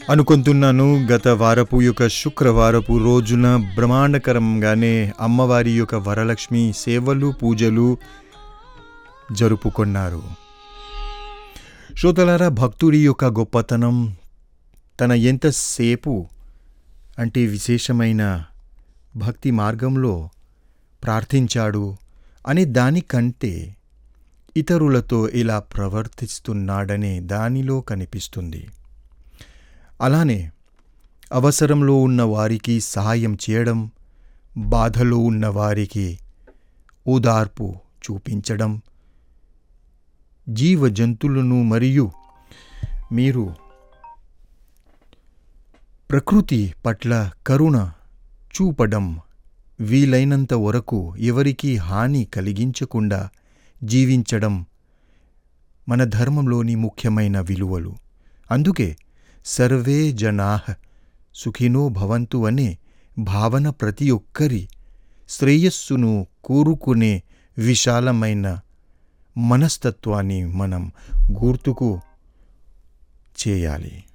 అనుకుంటున్నాను గత వారపు యొక్క శుక్రవారపు రోజున బ్రహ్మాండకరంగానే అమ్మవారి యొక్క వరలక్ష్మి సేవలు పూజలు జరుపుకున్నారు శ్రోతలారా భక్తుడి యొక్క గొప్పతనం తన ఎంతసేపు అంటే విశేషమైన భక్తి మార్గంలో ప్రార్థించాడు అనే దానికంటే ఇతరులతో ఎలా ప్రవర్తిస్తున్నాడనే దానిలో కనిపిస్తుంది అలానే అవసరంలో ఉన్న వారికి సహాయం చేయడం బాధలో ఉన్న వారికి ఓదార్పు చూపించడం జీవ జంతువులను మరియు మీరు ప్రకృతి పట్ల కరుణ చూపడం వీలైనంత వరకు ఎవరికీ హాని కలిగించకుండా జీవించడం మన ధర్మంలోని ముఖ్యమైన విలువలు అందుకే సర్వే జనా సుఖినో భవంతు అనే భావన ప్రతి ఒక్కరి శ్రేయస్సును కోరుకునే విశాలమైన మనస్తత్వాన్ని మనం గుర్తుకు చేయాలి